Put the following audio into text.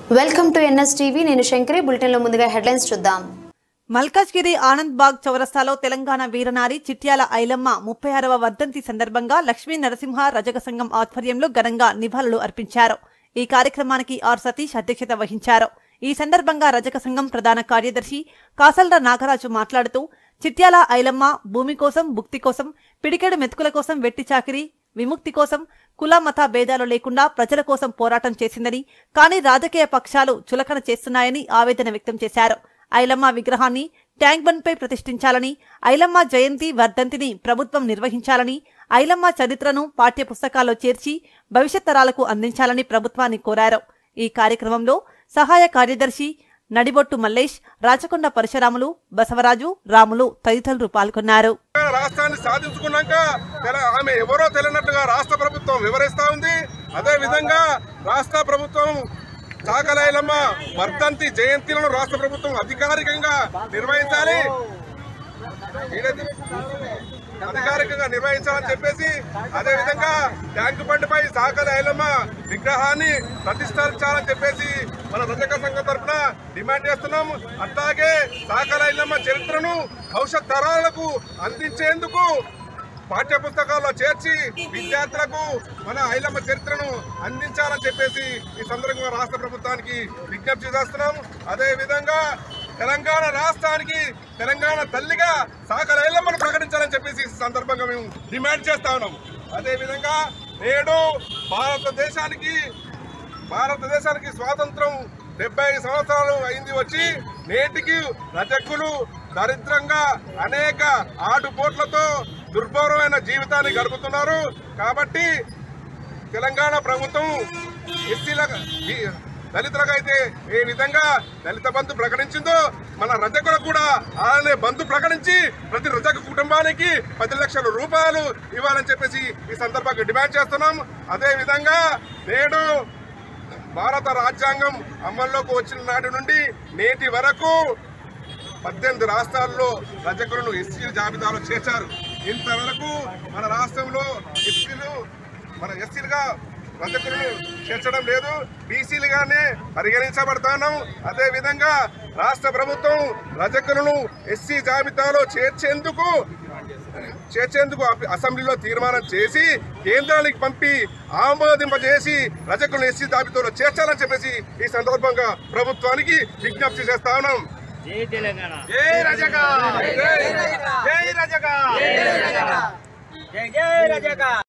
welcome to NS TV నేను శంకరి బులెటిన్లో ముందుగా హెడ్లైన్స్ చూద్దాం మల్కాజ్గిరి ఆనంద్ బాగ్ చౌరస్తాలో తెలంగాణ వీరనారి చిట్యాల ఐలమ్మ ముప్పై ఆరవ వర్ధంతి సందర్భంగా లక్ష్మీ నరసింహ రజక సంఘం ఆధ్వర్యంలో ఘనంగా నివాళులు అర్పించారు ఈ కార్యక్రమానికి ఆర్ సతీష్ అధ్యక్షత వహించారు ఈ సందర్భంగా రజక సంఘం ప్రధాన కార్యదర్శి కాసల్ర నాగరాజు మాట్లాడుతూ చిట్యాల ఐలమ్మ భూమి కోసం భుక్తి కోసం పిడికెడు మెతుకుల కోసం వెట్టి చాకిరి విముక్తి కోసం కుల మత భేదాలు లేకుండా ప్రజల కోసం పోరాటం చేసిందని కానీ రాజకీయ పక్షాలు చులకన చేస్తున్నాయని ఆవేదన వ్యక్తం చేశారు ఐలమ్మ విగ్రహాన్ని ట్యాంక్ బండ్ పై ప్రతిష్ఠించాలని ఐలమ్మ జయంతి వర్ధంతిని ప్రభుత్వం నిర్వహించాలని ఐలమ్మ చరిత్రను పాఠ్య పుస్తకాల్లో చేర్చి భవిష్యత్ తరాలకు అందించాలని ప్రభుత్వాన్ని కోరారు ఈ కార్యక్రమంలో సహాయ కార్యదర్శి నడిబొట్టు మల్లేష్ రాచకొండ పరశురాములు బసవరాజు రాములు తదితరులు పాల్గొన్నారు రాష్ట్రాన్ని సాధించుకున్నాక తెల- ఆమె ఎవరో తెలియనట్టుగా రాష్ట్ర ప్రభుత్వం వివరిస్తా ఉంది అదే విధంగా రాష్ట్ర ప్రభుత్వం చాకలైలమ్మ వర్ధంతి జయంతిలను రాష్ట్ర ప్రభుత్వం అధికారికంగా నిర్వహించాలి ఏదైతే అధికారికంగా నిర్వహించాలని చెప్పేసి అదే విధంగా ట్యాంక్ బండ్పై సాకల ఐలమ్మ విగ్రహాన్ని ప్రతిష్ఠించాలని చెప్పేసి మన రజక సంఘం తరఫున డిమాండ్ చేస్తున్నాం అట్లాగే సాకల ఐలమ్మ చరిత్రను భవిష్యత్ తరాలకు అందించేందుకు పాఠ్య పుస్తకాల్లో చేర్చి విద్యార్థులకు మన ఐలమ్మ చరిత్రను అందించాలని చెప్పేసి ఈ సందర్భంగా రాష్ట్ర ప్రభుత్వానికి విజ్ఞప్తి చేస్తున్నాం అదే విధంగా తెలంగాణ రాష్ట్రానికి తెలంగాణ తల్లిగా సాకల ఐలమ్మను ప్రకటించాలని చెప్పేసి ఈ సందర్భంగా మేము డిమాండ్ చేస్తా ఉన్నాం అదే విధంగా నేడు భారతదేశానికి భారతదేశానికి స్వాతంత్రం డెబ్బై సంవత్సరాలు అయింది వచ్చి నేటికి రజకులు దరిద్రంగా అనేక ఆటుపోట్లతో దుర్భరమైన జీవితాన్ని గడుపుతున్నారు కాబట్టి తెలంగాణ ప్రభుత్వం ఎస్సీల దళితులకు అయితే ఏ విధంగా దళిత బంధు ప్రకటించిందో మన రజకులకు కూడా అలానే బంధు ప్రకటించి ప్రతి రజక కుటుంబానికి పది లక్షల రూపాయలు ఇవ్వాలని చెప్పేసి ఈ సందర్భంగా డిమాండ్ చేస్తున్నాం అదే విధంగా నేడు భారత రాజ్యాంగం అమల్లోకి వచ్చిన నాటి నుండి నేటి వరకు పద్దెనిమిది రాష్ట్రాల్లో రజకులను ఎస్సీల జాబితాలో చేర్చారు ఇంతవరకు మన రాష్ట్రంలో ఎస్సీలు మన ఎస్సీలుగా రజకులను చేర్చడం లేదు బీసీలుగానే పరిగణించబడుతున్నాం అదే విధంగా రాష్ట్ర ప్రభుత్వం రజకులను ఎస్సీ జాబితాలో చేర్చేందుకు చేర్చేందుకు అప- అసెంబ్లీలో తీర్మానం చేసి కేంద్రానికి పంపి ఆమోదింపజేసి రజకులను ఎస్సీ జాబితాలో చేర్చాలని చెప్పేసి ఈ సందర్భంగా ప్రభుత్వానికి విజ్ఞప్తి చేస్తా ఉన్నాం జై తెలంగాణ జై రజక జై రజక జై జై రజక